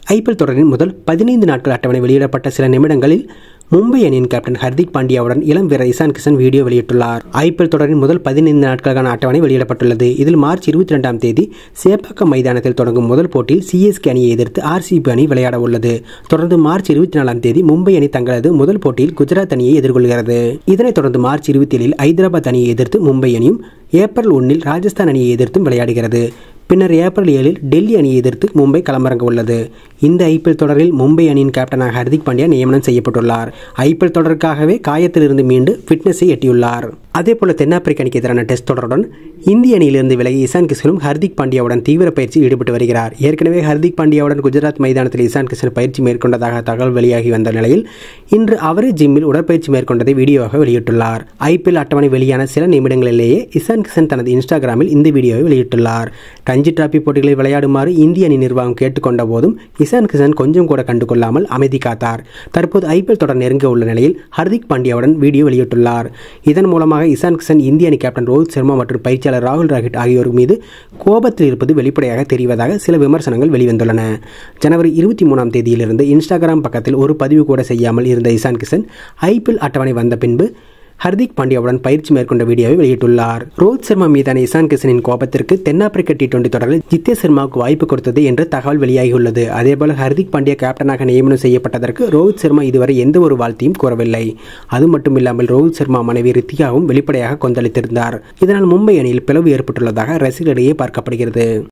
IPL தொடரின் முதல் பதினைந்து நாட்கள் அட்டவணை வெளியிடப்பட்ட சில நிமிடங்களில் மும்பை அணியின் கேப்டன் ஹர்திக் பாண்டியாவுடன் இளம் வீரர் இசான் கிஷன் வீடியோ வெளியிட்டுள்ளார் ஐபிஎல் தொடரின் முதல் பதினைந்து நாட்களுக்கான அட்டவணை வெளியிடப்பட்டுள்ளது இதில் மார்ச் இருபத்தி ரெண்டாம் தேதி சேப்பாக்கம் மைதானத்தில் தொடங்கும் முதல் போட்டியில் சிஎஸ்கே அணியை எதிர்த்து ஆர்சிபி அணி விளையாட உள்ளது தொடர்ந்து மார்ச் இருபத்தி நாலாம் தேதி மும்பை அணி தங்களது முதல் போட்டியில் குஜராத் அணியை எதிர்கொள்கிறது இதனைத் தொடர்ந்து மார்ச் இருபத்தி ஏழில் ஐதராபாத் அணியை எதிர்த்து மும்பை அணியும் ஏப்ரல் ஒன்னில் ராஜஸ்தான் அணியை எதிர்த்தும் விளையாடுகிறது பின்னர் ஏப்ரல் ஏழில் டெல்லி அணியை எதிர்த்து மும்பை களமிறங்க உள்ளது இந்த ஐபிஎல் தொடரில் மும்பை அணியின் கேப்டனாக ஹர்திக் பாண்டியா நியமனம் செய்யப்பட்டுள்ளார் ஐபிஎல் தொடருக்காகவே காயத்திலிருந்து மீண்டு ஃபிட்னஸை எட்டியுள்ளார் அதேபோல தென்னாப்பிரிக்க அணிக்கு எதிரான டெஸ்ட் தொடருடன் இந்திய அணியிலிருந்து விலகி இசான் கிஷனும் ஹர்திக் பாண்டியாவுடன் தீவிர பயிற்சியில் ஈடுபட்டு வருகிறார் ஏற்கனவே ஹர்திக் பாண்டியாவுடன் குஜராத் மைதானத்தில் இசான் கிஷன் பயிற்சி மேற்கொண்டதாக தகவல் வெளியாகி வந்த நிலையில் இன்று அவரே ஜிம்மில் உடற்பயிற்சி மேற்கொண்டதை வீடியோவாக வெளியிட்டுள்ளார் ஐபிஎல் அட்டவணை வெளியான சில நிமிடங்களிலேயே இசான் கிஷன் தனது இன்ஸ்டாகிராமில் இந்த வீடியோவை வெளியிட்டுள்ளார் ரஞ்சி டிராபி போட்டிகளில் விளையாடுமாறு இந்திய அணி நிர்வாகம் கேட்டுக்கொண்ட போதும் இசான் கிஷன் கொஞ்சம் கூட கண்டுகொள்ளாமல் அமைதி காத்தார் தற்போது ஐபிஎல் தொடர் நெருங்க உள்ள நிலையில் ஹர்திக் பாண்டியாவுடன் வீடியோ வெளியிட்டுள்ளார் இதன் மூலமாக இசான் கிஷன் இந்திய அணி கேப்டன் ரோஹித் சர்மா மற்றும் பயிற்சியாளர் ராகுல் டிராவிட் ஆகியோர் மீது கோபத்தில் இருப்பது வெளிப்படையாக தெரிவதாக சில விமர்சனங்கள் வெளிவந்துள்ளன ஜனவரி இருபத்தி மூணாம் தேதியிலிருந்து இன்ஸ்டாகிராம் பக்கத்தில் ஒரு பதிவு கூட செய்யாமல் இருந்த இசான் கிஷன் ஐபிஎல் அட்டவணை வந்த பின்பு ஹர்திக் பாண்டியாவுடன் பயிற்சி மேற்கொண்ட வீடியோவை வெளியிட்டுள்ளார் ரோஹித் சர்மா மீதான இசான் கிஷனின் கோபத்திற்கு தென்னாப்பிரிக்க டி டுவெண்டி தொடரில் ஜித்தேஷ் சர்மாவுக்கு வாய்ப்பு கொடுத்தது என்று தகவல் வெளியாகியுள்ளது அதேபோல ஹர்திக் பாண்டியா கேப்டனாக நியமனம் செய்யப்பட்டதற்கு ரோஹித் சர்மா இதுவரை எந்த ஒரு வாழ்த்தையும் கூறவில்லை அது மட்டுமில்லாமல் ரோஹித் சர்மா மனைவி ரித்திகாவும் வெளிப்படையாக கொந்தளித்திருந்தார் இதனால் மும்பை அணியில் பிளவு ஏற்பட்டுள்ளதாக ரசிகர்களிடையே பார்க்கப்படுகிறது